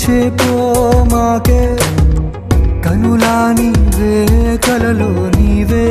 విడిచేపో మాకే కనులా నీవే కలలో నీవే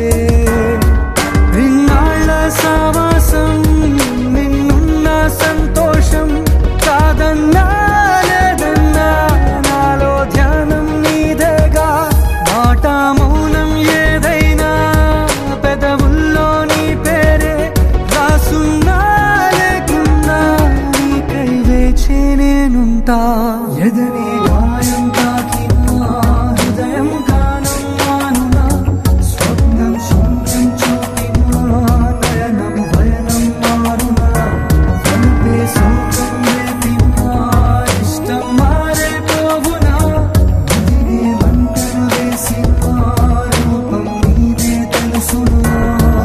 ఇన్నాళ్ళ సావాసం నిన్నున్న సంతోషం కాదన్నా లేదన్నా నాలో ధ్యానం నీదేగా మాట మౌనం ఏదైనా పెదవుల్లో నీ పేరే రాసున్నా లేకున్నా నీకై వేచి నేనుంటా ఎదని గాయం తాకినా హృదయం గానం మానునా స్వప్నం శూన్యం చూపినా నయనం భయనం మారునా వల్పే సౌకం రేపినా ఇష్టం మారే పోవునా ఇదినే మంటలు వేసిన రూపం నీదే తెలుసునా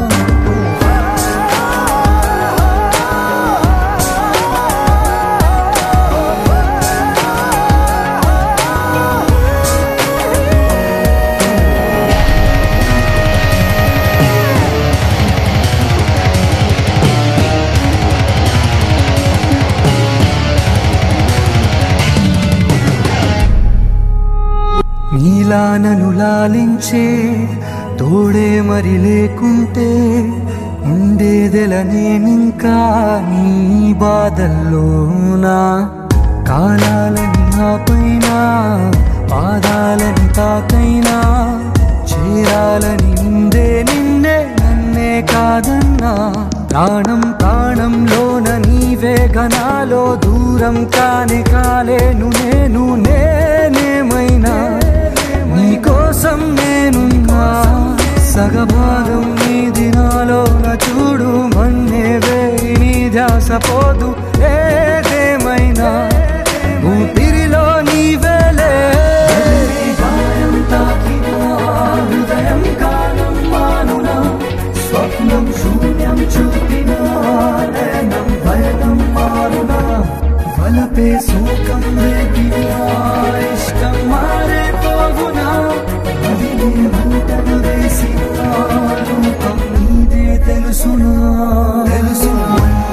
నీలా నన్ను లాలించే తోడే మరి లేకుంటే ఉండేదెల నేనింకా నీ బాధల్లోనా కాలాలని ఆపైనా పాదాలని తాకైనా చేరాలని ఉందే నిన్నే నన్నే కాదన్నా ప్రాణం ప్రాణంలోన నీవే గనాలో దూరం కాని కాలేను నేను నేనేమైనా నీకోసం నేనున్నా సగభాగం నీ దినాలోన చూడు మన్నేవే నీ ధ్యాస పోదు ఏదేమైనా ఊపిరిలో నీవేలే గాయం తాకినా హృదయం కాలం మానునా స్వప్నం శూన్యం చూపినా నయనం భయనం మారునా వలపే సూకం రేపినా ఇష్టం మారే పోవునా అదిలే మంటలు వేసిన రూపం నీదే తెలుసునా తెలుసునా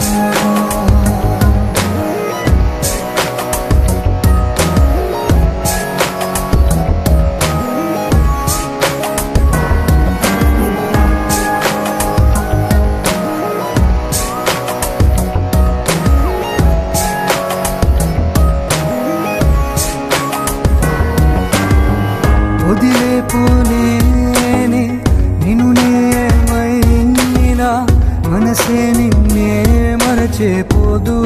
వదిలేపోలేనే నిన్ను నేమైనా మనసే నిన్నే మరచేపోదు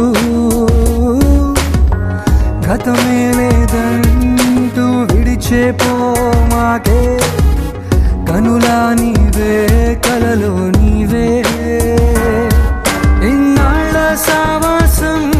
గతమే లేదంటూ విడిచేపో మాకే కనులా నీవే కలలో నీవే ఇన్నాళ్ళ సావాసం